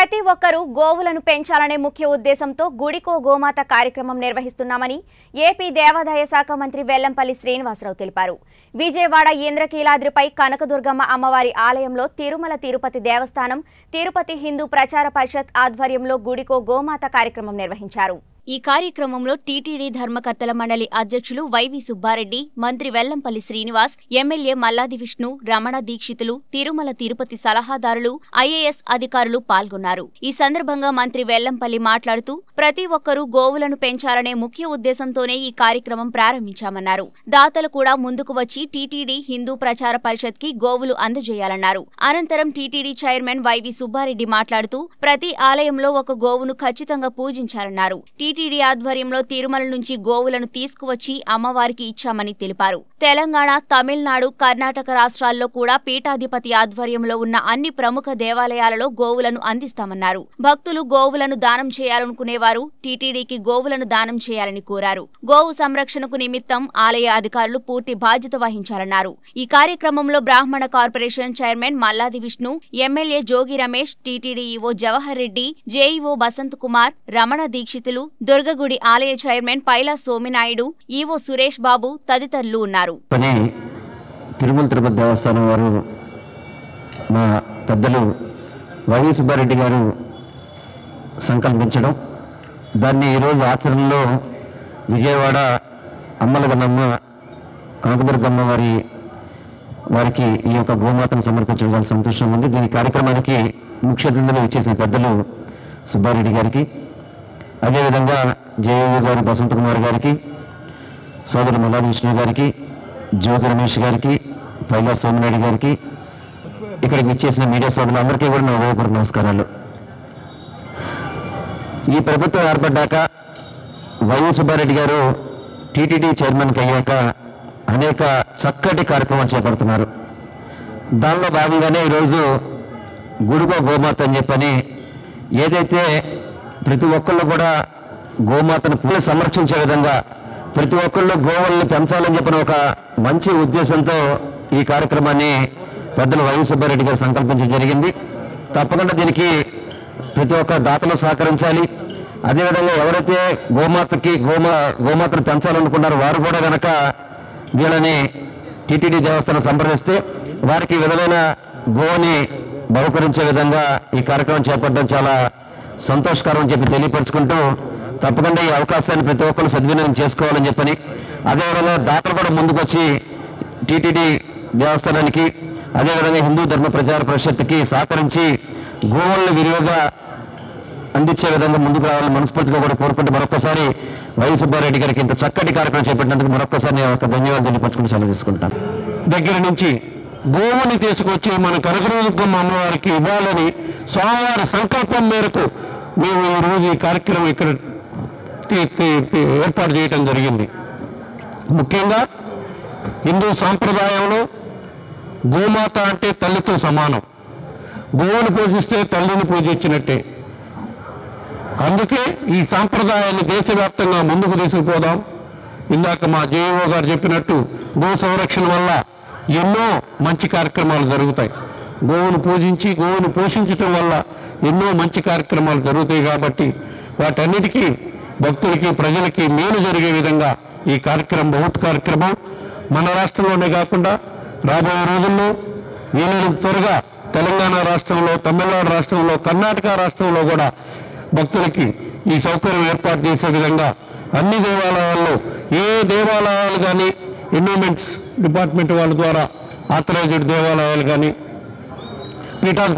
ప్రతి ఒక్కరూ గోవులను పెంచాలనే ముఖ్య ఉద్దేశంతో గుడికో గోమాత కార్యక్రమం నిర్వహిస్తున్నామని ఏపీ దేవాదాయ శాఖ మంత్రి వెల్లంపల్లి శ్రీనివాసరావు తెలిపారు విజయవాడ ఇంద్రకీలాద్రిపై కనకదుర్గమ్మ అమ్మవారి ఆలయంలో తిరుమల తిరుపతి దేవస్థానం తిరుపతి హిందూ ప్రచార పరిషత్ ఆధ్వర్యంలో గుడికో గోమాత కార్యక్రమం నిర్వహించారు ఈ కార్యక్రమంలో టీటీడీ ధర్మకర్తల మండలి అధ్యక్షులు వైవి సుబ్బారెడ్డి మంత్రి వెల్లంపల్లి శ్రీనివాస్ ఎమ్మెల్యే మల్లాది విష్ణు రమణ దీక్షితులు తిరుమల తిరుపతి సలహాదారులు ఐఏఎస్ అధికారులు పాల్గొన్నారు ఈ సందర్భంగా మంత్రి వెల్లంపల్లి మాట్లాడుతూ ప్రతి ఒక్కరూ గోవులను పెంచాలనే ముఖ్య ఉద్దేశంతోనే ఈ కార్యక్రమం ప్రారంభించామన్నారు దాతలు కూడా ముందుకు వచ్చి టీటీడీ హిందూ ప్రచార పరిషత్ కి గోవులు అందజేయాలన్నారు అనంతరం టీటీడీ చైర్మన్ వైవి సుబ్బారెడ్డి మాట్లాడుతూ ప్రతి ఆలయంలో ఒక గోవును ఖచ్చితంగా పూజించాలన్నారు టీటీడీ ఆధ్వర్యంలో తిరుమల నుంచి గోవులను తీసుకువచ్చి అమ్మవారికి ఇచ్చామని తెలిపారు తెలంగాణ తమిళనాడు కర్ణాటక రాష్ట్రాల్లో కూడా పీఠాధిపతి ఆధ్వర్యంలో ఉన్న అన్ని ప్రముఖ దేవాలయాలలో గోవులను అందిస్తామన్నారు భక్తులు గోవులను దానం చేయాలనుకునేవారు టీటీడీకి గోవులను దానం చేయాలని కోరారు గోవు సంరక్షణకు నిమిత్తం ఆలయ అధికారులు పూర్తి బాధ్యత వహించాలన్నారు ఈ కార్యక్రమంలో Brahmin corporation chairman Malladi Vishnu MLA Jogi Ramesh TTD EO Jawahar Reddy JEO Basanth Kumar Ramana Dikshitulu దుర్గగుడి ఆలయ చైర్మన్ పైలా సోమినాయుడు ఈవో సురేష్ బాబు తదితరులు ఉన్నారు పని తిరుమల తిరుపతి దేవస్థానం వారు మా పెద్దలు వైవి సుబ్బారెడ్డి గారు సంకల్పించడం దాన్ని ఈరోజు ఆచరణలో విజయవాడ అమ్మలగన్నమ్మ కనకదుర్గమ్మ వారి వారికి ఈ యొక్క గోమాతను సమర్పించడం చాలా సంతోషం ఉంది దీని కార్యక్రమానికి ముఖ్య అతిథులు ఇచ్చేసిన పెద్దలు సుబ్బారెడ్డి గారికి అదేవిధంగా జేఏఓ గారు బసంత్ కుమార్ గారికి సోదరు మల్లాది విష్ణు గారికి జోగి రమేష్ గారికి పైలా సోమనాయుడు గారికి ఇక్కడికి విచ్చేసిన మీడియా సోదరులందరికీ కూడా నా ఉదయపూర్వక నమస్కారాలు ఈ ప్రభుత్వం ఏర్పడ్డాక వైవి సుబ్బారెడ్డి గారు టీటీడీ చైర్మన్కి అయ్యాక అనేక చక్కటి కార్యక్రమాలు చేపడుతున్నారు దానిలో భాగంగానే ఈరోజు గుడికో గోమాత అని చెప్పని ఏదైతే ప్రతి ఒక్కళ్ళు కూడా గోమాతను పూలు సంరక్షించే విధంగా ప్రతి ఒక్కళ్ళు గోవుల్ని పెంచాలని చెప్పిన ఒక మంచి ఉద్దేశంతో ఈ కార్యక్రమాన్ని పెద్దలు వైవి సుబ్బారెడ్డి గారు సంకల్పించడం జరిగింది తప్పకుండా దీనికి ప్రతి ఒక్క దాతలు సహకరించాలి అదేవిధంగా ఎవరైతే గోమాతకి గోమా గోమాతను పెంచాలనుకున్నారో వారు కూడా గనక వీళ్ళని టీటీడీ దేవస్థానం సంప్రదిస్తే వారికి ఈ విధమైన గోని బహుకరించే విధంగా ఈ కార్యక్రమం చేపట్టడం చాలా సంతోషకరం అని చెప్పి తెలియపరుచుకుంటూ తప్పకుండా ఈ అవకాశాన్ని ప్రతి ఒక్కరు సద్వినియోగం చేసుకోవాలని చెప్పని అదేవిధంగా దాతలు కూడా ముందుకొచ్చి టీటీడీ దేవస్థానానికి అదేవిధంగా హిందూ ధర్మ ప్రచార పరిషత్తుకి సహకరించి గోవులను విరివిగా అందించే విధంగా ముందుకు రావాలని మనస్ఫూర్తిగా కూడా కోరుకుంటూ మరొకసారి వై సుబ్బారెడ్డి గారికి ఇంత చక్కటి కార్యక్రమం చేపట్టినందుకు మరొకసారి నేను ఒక ధన్యవాదాలు తెలియపరచుకుంటూ సెలవు తీసుకుంటాను దగ్గర నుంచి గోవుని తీసుకొచ్చి మన కనకదుర్గమ్మ అమ్మవారికి ఇవ్వాలని స్వామివారి సంకల్పం మేరకు మేము ఈరోజు ఈ కార్యక్రమం ఇక్కడ తీ- తీ- తీ- ఏర్పాటు చేయటం జరిగింది ముఖ్యంగా హిందూ సాంప్రదాయంలో గోమాత అంటే తల్లితో సమానం గోవును పూజిస్తే తల్లిని పూజించినట్టే అందుకే ఈ సాంప్రదాయాన్ని దేశవ్యాప్తంగా ముందుకు తీసుకుపోదాం ఇందాక మా జేఈఓ గారు చెప్పినట్టు గో సంరక్షణ వల్ల ఎన్నో మంచి కార్యక్రమాలు జరుగుతాయి గోవును పూజించి గోవును పోషించటం వల్ల ఎన్నో మంచి కార్యక్రమాలు జరుగుతాయి కాబట్టి వాటన్నిటికీ భక్తులకి ప్రజలకి మేలు జరిగే విధంగా ఈ కార్యక్రమం బహుత్ కార్యక్రమం మన రాష్ట్రంలోనే కాకుండా రాబోయే రోజుల్లో వీలైనంత త్వరగా తెలంగాణ రాష్ట్రంలో తమిళనాడు రాష్ట్రంలో కర్ణాటక రాష్ట్రంలో కూడా భక్తులకి ఈ సౌకర్యం ఏర్పాటు చేసే విధంగా అన్ని దేవాలయాల్లో ఏ దేవాలయాలు కానీ ఎన్విమెంట్స్ డిపార్ట్మెంట్ వాళ్ళ ద్వారా ఆథరైజ్డ్ దేవాలయాలు కానీ పీఠాధిపతి